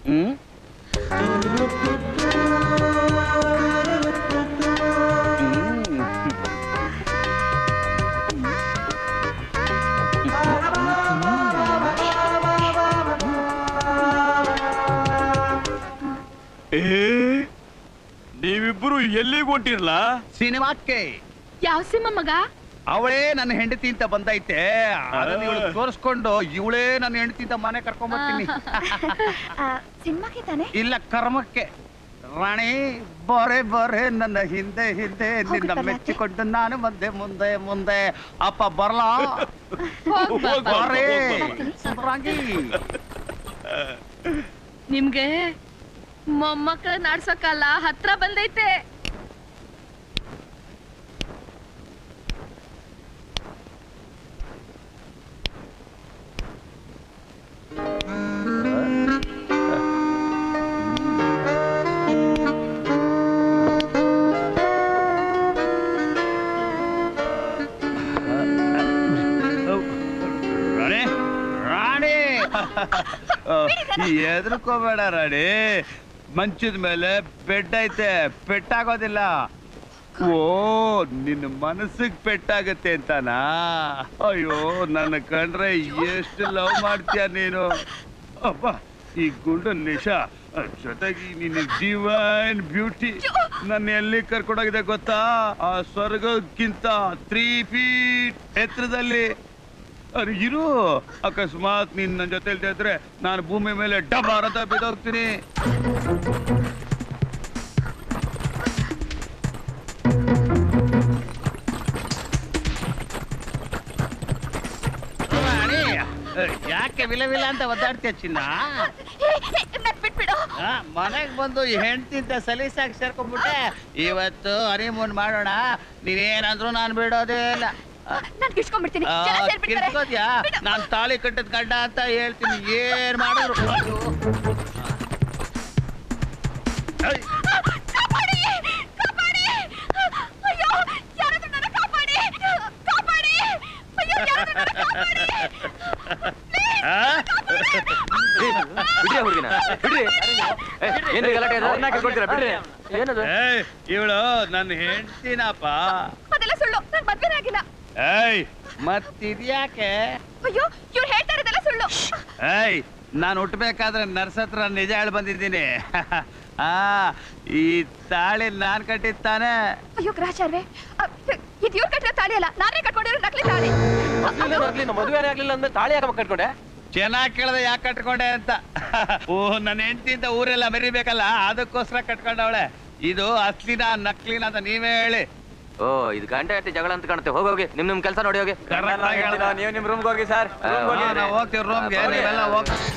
ಹ್ಮ್ ಏ ನೀವಿಬ್ರು ಎಲ್ಲಿಗೆ ಹೊಂಟಿರ್ಲಾ ಸಿನಿಮಾಕ್ಕೆ ಯಾವ ಸಿಂಹ ಮಗ ಅವಳೇ ನನ್ನ ಹೆಂಡತಿ ಅಂತ ಬಂದೈತೆ ಅದನ್ನ ಇವಳು ತೋರಿಸ್ಕೊಂಡು ಇವಳೇ ನನ್ನ ಹೆಂಡತಿ ಅಂತ ಮನೆ ಕರ್ಕೊಂಡ್ ಬರ್ತೀನಿ ಸಿನಿಮಾಗೆ ತಾನೆ ಇಲ್ಲ ಕರ್ಮಕ್ಕೆ ರಾಣಿ ಬರೆ ಬರೆ ನನ್ನ ಹಿಂದೆ ಹಿಂದೆ ನಿನ್ನ ಹೋಗುತ್ತಲ್ಲ ಮೆಚ್ಚಿಕೊಂಡು ನಾನು ಬಂದೆ ಮುಂದೆ ಮುಂದೆ ಅಪ್ಪ ಬರ್ಲಾ ಹೋಗ್ ಬಾ, ಬಾರೆ ಹೋಗ್ ಬಾ. ಸುಬ್ರಾಂಗಿ. ನಿಮ್ಗೆ ಮೊಮ್ಮಕ್ಕಳ ನಾಡ್ಸೋಕಲ್ಲ ಹತ್ರ ಬಂದೈತೆ ರಾಣಿ ರಾಣಿ ಎದ್ರಕೋಬೇಡ ರಾಣಿ ಮಂಚದ ಮೇಲೆ ಬೆಡ್ ಐತೆ ಪೆಟ್ಟಾಗೋದಿಲ್ಲ ಓ ನಿನ್ನ ಮನಸ್ಸಿಗೆ ಪೆಟ್ಟಾಗತ್ತೆ ಅಂತಾನಾ ಅಯ್ಯೋ ನನ್ನ ಕಂಡ್ರೆ ಎಷ್ಟು ಲವ್ ಮಾಡ್ತೀಯ ನೀನು ಅಪ್ಪ ಈ ಗುಂಡು ನಿಶಾ ಜೊತೆಗೆ ನಿನ್ನ ಡಿವೈನ್ ಬ್ಯೂಟಿ ನನ್ನ ಎಲ್ಲಿ ಕರ್ಕೊಂಡೋಗಿದೆ ಗೊತ್ತಾ ಆ ಸ್ವರ್ಗಕ್ಕಿಂತ ತ್ರೀ ಫೀಟ್ ಎತ್ತರದಲ್ಲಿ ಅರೆ ಇರು ಅಕಸ್ಮಾತ್ ನೀನ್ ನನ್ನ ಜೊತೆ ಇದ್ರೆ ನಾನು ಭೂಮಿ ಮೇಲೆ ಡಬಾರ ಅಂತ ಬಿದ್ದೋಗ್ತೀನಿ ರಾಣಿ, ಯಾಕೆ ವಿಲ ವಿಲ ಅಂತ ಒದ್ದಾಡ್ತೀಯ ಚಿನ್ನ ಬಿಟ್ಬಿಡು ಆ, ಮನೆಗ್ ಬಂದು ಹೆಂಡ್ತಿಂತ ಸಲೀಸಾಗಿ ಸೇರ್ಕೊಂಡ್ಬಿಟ್ಟೆ ಇವತ್ತು ಹನಿಮೂನ್ ಮಾಡೋಣ ನೀನೇನಂದ್ರು ನಾನು ಬಿಡೋದೇ ಇಲ್ಲ ನಾನ್ ಕಿಸ್ಕೊಂಡ್ಬಿಡ್ತೀನಿ ಆ, ಕಿರ್ಚ್ಕೋದ್ಯಾ ನಾನ್ ತಾಳಿ ಕಟ್ಟದ ಗಡ್ಡ ಅಂತ ಹೇಳ್ತೀನಿ ಏನ್ ಮಾಡಿದ್ರು ಅಯ್ಯೋ. ಅಯ್, ಕಾಪಾಡಿ ಕಾಪಾಡಿ ಅಯ್ಯೋ ಯಾರಾದ್ರೂ ನನ್ನ ಕಾಪಾಡಿ ಕಾಪಾಡಿ ಅಯ್ಯೋ ಯಾರಾದ್ರೂ ನನ್ನ ಕಾಪಾಡಿ ಆ? ಬಿಡ್ರಿ ಹುಡುಗಿನ ಬಿಡ್ರಿ ಏ, ಏನ್ರಿ ಗಲಾಟೆ ಇದು? ಅವ್ರ್ನ ಕರ್ಕೊಳ್ತೀರಾ ಬಿಡ್ರಿ ಏನದು ಏಯ್ ಇವಳು ನನ್ನ ಹೆಂಡ್ತಿನಪ್ಪ ಅದೆಲ್ಲ ಸುಳ್ಳು ನನ್ ಮದ್ವೆನೇ ಆಗಿಲ್ಲ ಏಯ್ ಮತ್ತಿದ್ಯಾಕೆ ಅಯ್ಯೋ ಇವ್ರು ಹೇಳ್ತಾ ಇರೋದೆಲ್ಲ ಸುಳ್ಳು ಏಯ್ ನಾನು ಹುಟ್ಟಬೇಕಾದ್ರೆ ನರ್ಸ್ ಹತ್ರ ನಿಜ ಹೇಳಿ ಬಂದಿದ್ದೀನಿ ಆ ಈ ತಾಳಿ ನಾನ್ ಕಟ್ಟಿತ್ತಾನೆ ಅಯ್ಯೋ ಗ್ರಹಚಾರ್ವೆ ಅ, ಇದು ಇವ್ರು ಕಟ್ಟಿರೋ ತಾಳಿ ಅಲ್ಲ ನಾನೇ ಕಟ್ಕೊಂಡಿರೋ ನಕಲಿ ತಾಳಿ ಮೊದ್ಲೇನಾದ್ರು ಆಗ್ಲಿ, ನಮ್ಮ ಮದುವೆ ಆಗ್ಲಿಲ್ಲ ಅಂದ್ರೆ ತಾಳಿ ಯಾಕಮ್ಮ ಕಟ್ಕೊಂಡೆ ಚೆನ್ನಾಗಿ ಕೇಳ್ದೆ ಯಾಕೆ ಕಟ್ಕೊಂಡೆ ಅಂತ ಓಹ್ ನನ್ನ ಹೆಂಡತಿಯಿಂದ ಊರೆಲ್ಲ ಮೆರಿಬೇಕಲ್ಲ ಅದಕ್ಕೋಸ್ಕರ ಕಟ್ಕೊಂಡವಳೆ ಇದು ಅಸ್ಲಿನ ನಕ್ಲಿನ ಅಂತ ನೀವೇ ಹೇಳಿ ಓ ಇದು ಗಂಟೆ ಗಂಟೆ ಜಗಳ ಅಂತ ಕಾಣುತ್ತೆ ಹೋಗಿ ಹೋಗಿ ನಿಮ್ ನಿಮ್ ಕೆಲಸ ನೋಡಿ ಹೋಗಿ Correct ಆಗಿ ಹೇಳ್ದ. ನೀವು ನಿಮ್ ರೂಮ್ಗೆ ಹೋಗಿ ಸರ್ ನಾವು ಹೋಗ್ತೀವಿ ರೂಮ್ಗೆ ನೀವೆಲ್ಲ ಹೋಗಿ